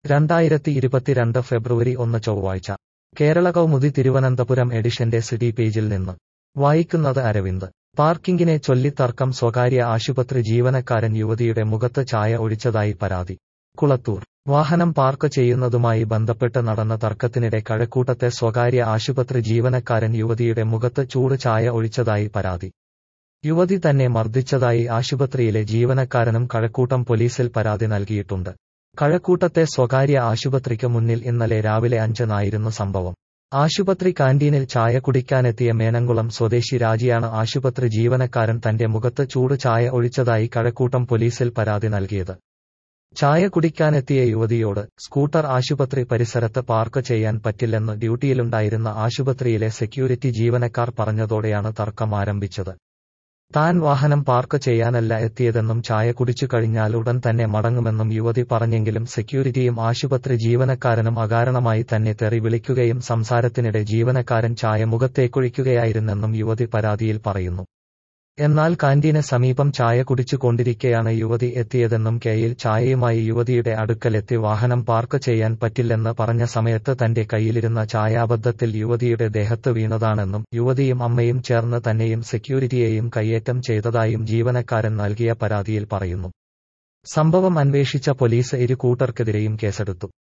രണ്ടായിരത്തി ഇരുപത്തിരണ്ട് ഫെബ്രുവരി ഒന്ന് ചൊവ്വാഴ്ച കേരള കൗമുദി തിരുവനന്തപുരം എഡിഷന്റെ സിറ്റി പേജിൽ നിന്ന് വായിക്കുന്നത് അരവിന്ദ് പാർക്കിങ്ങിനെ ചൊല്ലി തർക്കം സ്വകാര്യ ആശുപത്രി ജീവനക്കാരൻ യുവതിയുടെ മുഖത്ത് ചായ ഒഴിച്ചതായി പരാതി കുളത്തൂർ വാഹനം പാർക്ക് ചെയ്യുന്നതുമായി ബന്ധപ്പെട്ട് നടന്ന തർക്കത്തിനിടെ കഴക്കൂട്ടത്തെ സ്വകാര്യ ആശുപത്രി ജീവനക്കാരൻ യുവതിയുടെ മുഖത്ത് ചൂട് ചായ ഒഴിച്ചതായി പരാതി യുവതി തന്നെ മർദ്ദിച്ചതായി ആശുപത്രിയിലെ ജീവനക്കാരനും കഴക്കൂട്ടം പോലീസിൽ പരാതി നൽകിയിട്ടുണ്ട് കഴക്കൂട്ടത്തെ സ്വകാര്യ ആശുപത്രിക്ക് മുന്നിൽ ഇന്നലെ രാവിലെ അഞ്ചിനായിരുന്നു സംഭവം ആശുപത്രി കാന്റീനിൽ ചായ കുടിക്കാനെത്തിയ മേനംകുളം സ്വദേശി രാജിയാണ് ആശുപത്രി ജീവനക്കാരൻ തന്റെ മുഖത്ത് ചൂട് ചായ ഒഴിച്ചതായി കഴക്കൂട്ടം പോലീസിൽ പരാതി നൽകിയത് ചായ കുടിക്കാനെത്തിയ യുവതിയോട് സ്കൂട്ടർ ആശുപത്രി പരിസരത്ത് പാർക്ക് ചെയ്യാൻ പറ്റില്ലെന്ന് ഡ്യൂട്ടിയിലുണ്ടായിരുന്ന ആശുപത്രിയിലെ സെക്യൂരിറ്റി ജീവനക്കാർ പറഞ്ഞതോടെയാണ് തർക്കം ആരംഭിച്ചത് താൻ വാഹനം പാർക്ക് ചെയ്യാനല്ല എത്തിയതെന്നും ചായ കുടിച്ചു കഴിഞ്ഞാൽ ഉടൻ തന്നെ മടങ്ങുമെന്നും യുവതി പറഞ്ഞെങ്കിലും സെക്യൂരിറ്റിയും ആശുപത്രി ജീവനക്കാരനും അകാരണമായി തന്നെ തെറി വിളിക്കുകയും സംസാരത്തിനിടെ ജീവനക്കാരൻ ചായ മുഖത്തേക്കൊഴിക്കുകയായിരുന്നെന്നും യുവതി പരാതിയിൽ പറയുന്നു എന്നാൽ കാന്റീന് സമീപം ചായ കുടിച്ചു കൊണ്ടിരിക്കെയാണ് യുവതി എത്തിയതെന്നും കെയിൽ ചായയുമായി യുവതിയുടെ അടുക്കലെത്തി വാഹനം പാർക്ക് ചെയ്യാൻ പറ്റില്ലെന്ന് പറഞ്ഞ സമയത്ത് തന്റെ കയ്യിലിരുന്ന ചായാബദ്ധത്തിൽ യുവതിയുടെ ദേഹത്ത് വീണതാണെന്നും യുവതിയും അമ്മയും ചേർന്ന് തന്നെയും സെക്യൂരിറ്റിയെയും കയ്യേറ്റം ചെയ്തതായും ജീവനക്കാരൻ നൽകിയ പരാതിയിൽ പറയുന്നു സംഭവം അന്വേഷിച്ച പോലീസ് ഇരു കൂട്ടർക്കെതിരെയും കേസെടുത്തു